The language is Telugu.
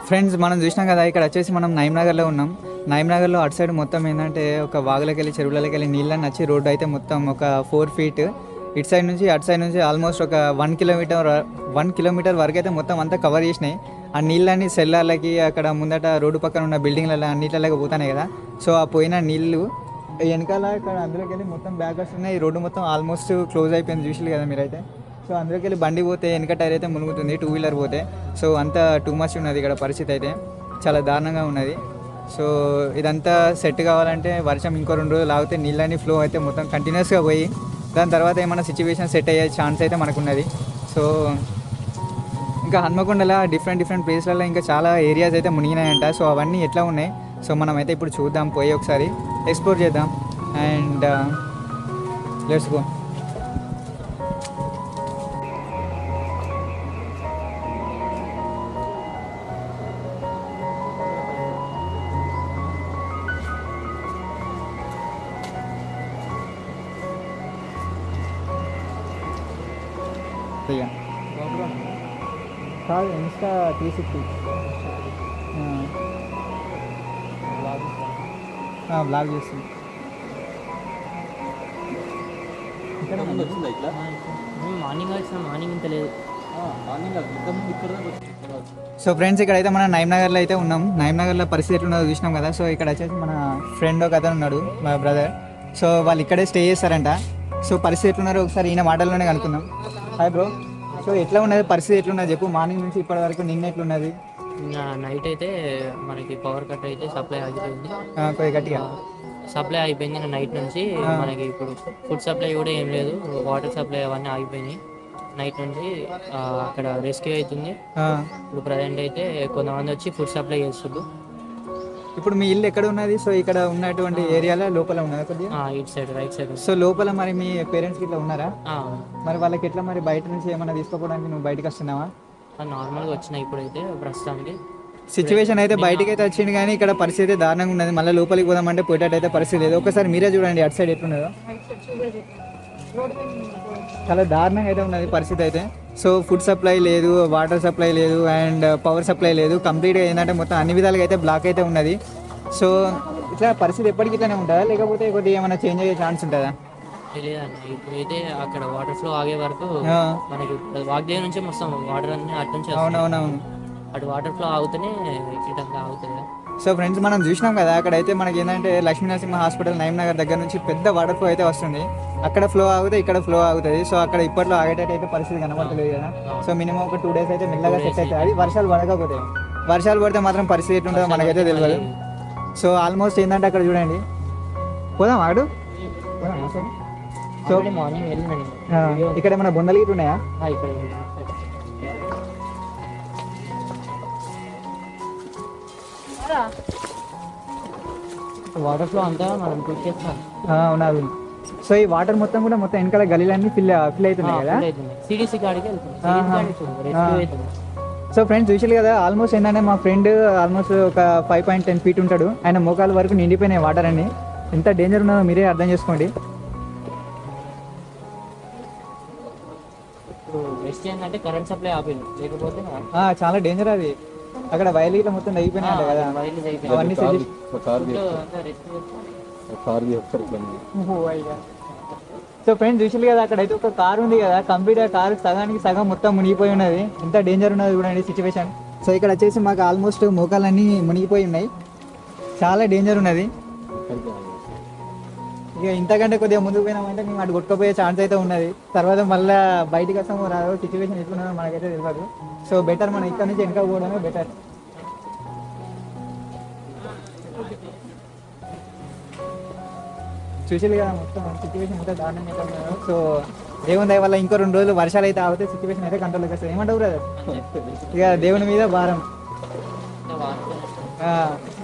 ఫ్రెండ్స్ మనం చూసినాం కదా ఇక్కడ వచ్చేసి మనం నగర్లో ఉన్నాం నగర్లో అటు సైడ్ మొత్తం ఏంటంటే ఒక వాగులకి వెళ్ళి చెరువులకి వెళ్ళి నీళ్ళని వచ్చి రోడ్డు అయితే మొత్తం ఒక ఫోర్ ఫీట్ ఇటు సైడ్ నుంచి అటు సైడ్ నుంచి ఆల్మోస్ట్ ఒక వన్ కిలోమీటర్ వన్ కిలోమీటర్ వరకు అయితే మొత్తం అంతా కవర్ చేసినాయి ఆ నీళ్ళని సెల్లార్లకి అక్కడ ముందట రోడ్డు పక్కన ఉన్న బిల్డింగ్లలో అన్నిట్లకి పోతాయి కదా సో ఆ పోయిన నీళ్ళు వెనకాల ఇక్కడ అందులోకి వెళ్ళి మొత్తం బ్యాకర్స్ ఉన్నాయి ఈ రోడ్డు మొత్తం ఆల్మోస్ట్ క్లోజ్ అయిపోయింది చూసి కదా మీరైతే సో అందులోకి వెళ్ళి బండి పోతే వెనక టైర్ అయితే మునుగుతుంది టూ వీలర్ పోతే సో అంతా టూ మచ్ ఉన్నది ఇక్కడ పరిస్థితి అయితే చాలా దారుణంగా ఉన్నది సో ఇదంతా సెట్ కావాలంటే వర్షం ఇంకో రెండు రోజులు ఆగితే నీళ్ళని ఫ్లో అయితే మొత్తం కంటిన్యూస్గా పోయి దాని తర్వాత ఏమైనా సిచ్యువేషన్ సెట్ అయ్యే ఛాన్స్ అయితే మనకున్నది సో ఇంకా హన్మకొండలో డిఫరెంట్ డిఫరెంట్ ప్లేస్లలో ఇంకా చాలా ఏరియాస్ అయితే మునిగినాయంట సో అవన్నీ ఎట్లా ఉన్నాయి సో మనం అయితే ఇప్పుడు చూద్దాం పోయి ఒకసారి ఎక్స్ప్లోర్ చేద్దాం అండ్ లెట్స్ గో కాదు ఇన్స్టా త్రీ సిక్స్టీ బ్లాగ్ చేస్తుంది ఇక్కడ వచ్చిందా ఇట్లా మార్నింగ్ వచ్చిన మార్నింగ్ ఇంత లేదు మార్నింగ్ ఇంతకుముందు ఇక్కడ దాకా వచ్చింది. సో ఫ్రెండ్స్ ఇక్కడైతే మనం నగర్లో అయితే ఉన్నాం నగర్లో పరిస్థితి ఎట్లున్నదో చూసినాం కదా సో ఇక్కడ వచ్చేసి మన ఫ్రెండ్ ఒక అతను ఉన్నాడు మా బ్రదర్ సో వాళ్ళు ఇక్కడే స్టే చేస్తారంట సో పరిస్థితి ఎట్లున్నారో ఒకసారి ఈయన మాటల్లోనే కనుక్కుందాం హాయ్ బ్రో సో ఎట్లా ఉన్నది పరిస్థితి ఎట్లున్నది చెప్పు మార్నింగ్ నుంచి ఇప్పటి వరకు నిన్న ఎట్లున్నది ఇంకా నైట్ అయితే మనకి పవర్ కట్ అయితే సప్లై ఆగిపోయింది ఆ, కొద్దిగా గట్టిగా సప్లై అయిపోయింది ఇంకా నైట్ నుంచి మనకి ఇప్పుడు ఫుడ్ సప్లై కూడా ఏం లేదు వాటర్ సప్లై అవన్నీ ఆగిపోయినాయి నైట్ నుంచి ఆ, అక్కడ రెస్క్యూ అవుతుంది ఆ, ఇప్పుడు ప్రజెంట్ అయితే కొంతమంది వచ్చి ఫుడ్ సప్లై చేస్తున్నారు ఇప్పుడు మీ ఇల్లు ఎక్కడ ఉన్నది సో ఇక్కడ ఉన్నటువంటి ఏరియాలో లోపల ఉన్నది కొద్దిగా ఆ, ఇటు సైడ్ రైట్ సైడ్ సో లోపల మరి మీ పేరెంట్స్కి ఇట్లా ఉన్నారా మరి వాళ్ళకి ఎట్లా మరి బయట నుంచి ఏమైనా తీసుకోవడానికి నువ్వు బయటకు వస్తున్నావా నార్మల్గా వచ్చినాయి ఇప్పుడైతే ప్రస్తుతానికి సిచ్యువేషన్ అయితే బయటికి అయితే వచ్చింది కానీ ఇక్కడ పరిస్థితి అయితే దారుణంగా ఉన్నది మళ్ళీ లోపలికి పోదామంటే పోయేటట్టు అయితే పరిస్థితి లేదు ఒకసారి మీరే చూడండి అటు సైడ్ ఎట్లున్నదో చాలా దారుణంగా అయితే ఉన్నది పరిస్థితి అయితే సో ఫుడ్ సప్లై లేదు వాటర్ సప్లై లేదు అండ్ పవర్ సప్లై లేదు కంప్లీట్గా ఏంటంటే మొత్తం అన్ని విధాలుగా అయితే బ్లాక్ అయితే ఉన్నది సో ఇట్లా పరిస్థితి ఎప్పటికీ ఇట్లానే ఉంటుందా లేకపోతే కొద్దిగా ఏమైనా చేంజ్ అయ్యే ఛాన్స్ ఉంటుందా తెలియదండి ఇప్పుడైతే అక్కడ వాటర్ ఫ్లో ఆగే వరకు ఆ, మనకి వాగ్దేవి నుంచి మొత్తం వాటర్ అన్ని అటు నుంచి వస్తాయి. అవునవునవును అటు వాటర్ ఫ్లో ఆగుతూనే ఇటంగా ఆగుతుంది సో ఫ్రెండ్స్ మనం చూసినాం కదా అక్కడైతే మనకి ఏంటంటే లక్ష్మీ నరసింహ హాస్పిటల్ నగర్ దగ్గర నుంచి పెద్ద వాటర్ ఫ్లో అయితే వస్తుంది అక్కడ ఫ్లో ఆగితే ఇక్కడ ఫ్లో ఆగుతుంది సో అక్కడ ఇప్పట్లో ఆగేటట్టు అయితే పరిస్థితి కనబడలేదు కదా సో మినిమం ఒక టూ డేస్ అయితే మెల్లగా సెట్ అవుతుంది అది వర్షాలు పడకపోతే వర్షాలు పడితే మాత్రం పరిస్థితి ఎట్లుంటుందో మనకైతే తెలియదు సో ఆల్మోస్ట్ ఏంటంటే అక్కడ చూడండి పోదాం ఆడు పోదాం అసలు సో మార్నింగ్ వెళ్ళినండి ఆ, ఇక్కడ ఏమైనా బొందలు గిట్ల ఉన్నాయా ఇక్కడ వాటర్ ఫ్లో అంతా మనం చూసేస్తాం ఆ, ఉన్నది సో ఈ వాటర్ మొత్తం కూడా మొత్తం వెనకాల గలీలన్నీ ఫిల్ ఫిల్ అవుతున్నాయి కదా సిడిసి కాడికి వెళ్తుంది ఆహా. రెస్క్యూ అవుతుంది సో ఫ్రెండ్స్ చూసారు కదా ఆల్మోస్ట్ ఏంటంటే మా ఫ్రెండ్ ఆల్మోస్ట్ ఒక ఫైవ్ పాయింట్ టెన్ ఫీట్ ఉంటాడు ఆయన మోకాల వరకు నిండిపోయినాయి వాటర్ అన్ని ఎంత డేంజర్ ఉన్నదో మీరే అర్థం చేసుకోండి ఇప్పుడు నెక్స్ట్ ఏంటంటే కరెంట్ సప్లై ఆపింది లేకపోతే ఆ, చాలా డేంజర్ అది అక్కడ వైర్లు మొత్తం అయిపోయినాయి కదా వైర్లు అవన్నీ set చేసి- ఒక కార్ అయిపోయింది తీస్తారు. ఒక కార్ తీస్తారు ఇట్లా ఉంది. సో ఫ్రెండ్స్ చూసారు కదా అక్కడ అయితే ఒక కార్ ఉంది కదా కంప్లీట్ కార్ సగానికి సగం మొత్తం మునిగిపోయి ఉన్నది ఎంత డేంజర్ ఉన్నది చూడండి సిచ్యువేషన్ సో ఇక్కడ వచ్చేసి మాకు ఆల్మోస్ట్ మోకాలన్నీ మునిగిపోయి ఉన్నాయి చాలా డేంజర్ ఉన్నది ఇక ఇంతకంటే కొద్దిగా ముందుకు పోయినామంటే మేము అటు కొట్టుకుపోయే ఛాన్స్ అయితే ఉన్నది తర్వాత మళ్ళీ బయటికి వస్తామో రాదో సిచ్యువేషన్ ఎట్లున్నదో మనకైతే తెలియదు సో బెటర్ మనం ఇక్కడ నుంచి వెనక పోవడమే బెటర్ చూసారు కదా మొత్తం సిచ్యువేషన్ మొత్తం దారుణంగా అయితే ఉన్నదో. సో దేవుని దయ వల్ల ఇంకో రెండు రోజులు వర్షాలు అయితే ఆగితే సిచ్యువేషన్ అయితే కంట్రోల్కి వస్తుంది ఏమంటావు బ్రదర్ ఇక దేవుని మీద భారం ఆ,